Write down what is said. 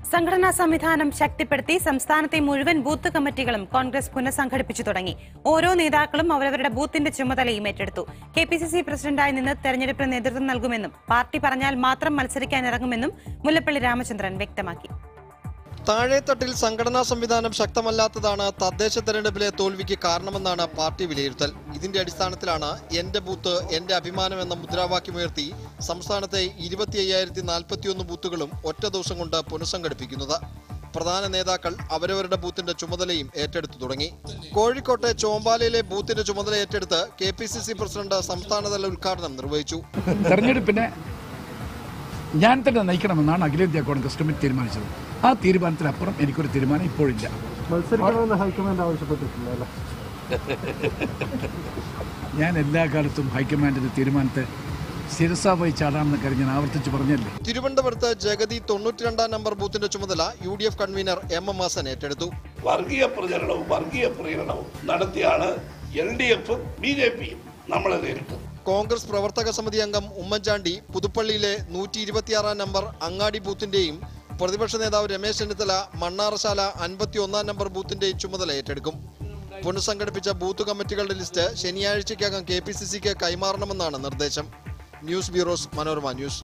സംഘടനാ സംവിധാനം ശക്തിപ്പെടുത്തി സംസ്ഥാനത്തെ മുഴുവൻ ബൂത്ത് കമ്മിറ്റികളും കോൺഗ്രസ് പുനഃസംഘടിപ്പിച്ചു തുടങ്ങി ഓരോ നേതാക്കളും അവരവരുടെ ബൂത്തിന്റെ ചുമതലയും ഏറ്റെടുത്തു കെ പി സി സി പ്രസിഡന്റായി നിന്ന് തെരഞ്ഞെടുപ്പിന് നേതൃത്വം നൽകുമെന്നും പാർട്ടി പറഞ്ഞാൽ മാത്രം മത്സരിക്കാനിറങ്ങുമെന്നും മുല്ലപ്പള്ളി രാമചന്ദ്രൻ വ്യക്തമാക്കി താഴെത്തട്ടിൽ സംഘടനാ സംവിധാനം ശക്തമല്ലാത്തതാണ് തദ്ദേശ തെരഞ്ഞെടുപ്പിലെ തോൽവിക്ക് കാരണമെന്നാണ് പാർട്ടി വിലയിരുത്തൽ ഇതിന്റെ അടിസ്ഥാനത്തിലാണ് എന്റെ ബൂത്ത് എന്റെ അഭിമാനം എന്ന മുദ്രാവാക്യമുയർത്തി സംസ്ഥാനത്തെ ഇരുപത്തി അയ്യായിരത്തി നാൽപ്പത്തിയൊന്ന് ബൂത്തുകളും ഒറ്റ ദിവസം കൊണ്ട് പുനഃസംഘടിപ്പിക്കുന്നത് പ്രധാന നേതാക്കൾ അവരവരുടെ ബൂത്തിന്റെ ചുമതലയും ഏറ്റെടുത്തു തുടങ്ങി കോഴിക്കോട്ടെ ചോമ്പാലയിലെ ബൂത്തിന്റെ ചുമതല ഏറ്റെടുത്ത് K P C C president സംസ്ഥാനതല ഉദ്ഘാടനം നിർവഹിച്ചു തെരഞ്ഞെടുപ്പിനെ ഞാൻ തന്നെ നയിക്കണമെന്നാണ് അഖിലേന്ത്യാ കോൺഗ്രസ് കമ്മിറ്റി തീരുമാനിച്ചത് ആ തീരുമാനത്തിനപ്പുറം എനിക്കൊരു തീരുമാനം ഇപ്പോഴില്ല മത്സരിക്കണമെന്ന് ഹൈക്കമാൻഡ് ആവശ്യപ്പെട്ടിട്ടില്ല അല്ലേ ഞാൻ എല്ലാ കാലത്തും ഹൈക്കമാൻഡിന്റെ തീരുമാനത്തെ ശിരസ വഹിച്ചാടാണെന്ന് കാര്യം ഞാൻ ആവർത്തിച്ച് പറഞ്ഞല്ലേ തിരുവനന്തപുരത്ത് ജഗതി തൊണ്ണൂറ്റിരണ്ടാം നമ്പർ ബൂത്തിന്റെ ചുമതല U D F convener M M Hasan ഏറ്റെടുത്തു വർഗീയ പ്രചരണവും വർഗീയ പ്രീണനവും നടത്തിയാണ് എൽ ഡി എഫും ബി ജെ പിയും നമ്മളെ നേരിട്ടത് കോൺഗ്രസ് പ്രവർത്തക സമിതി അംഗം ഉമ്മൻചാണ്ടി പുതുപ്പള്ളിയിലെ നൂറ്റി ഇരുപത്തിയാറാം നമ്പർ അങ്ങാടി ബൂത്തിന്റെയും പ്രതിപക്ഷ നേതാവ് രമേശ് ചെന്നിത്തല മണ്ണാറശാല അൻപത്തി ഒന്നാം നമ്പർ ബൂത്തിന്റെയും ചുമതല ഏറ്റെടുക്കും പുനഃസംഘടിപ്പിച്ച ബൂത്ത് കമ്മിറ്റികളുടെ ലിസ്റ്റ് ശനിയാഴ്ചയ്ക്കകം കെ പി സി സിക്ക് കൈമാറണമെന്നാണ് നിർദ്ദേശം ന്യൂസ് ബ്യൂറോസ് മനോരമ ന്യൂസ്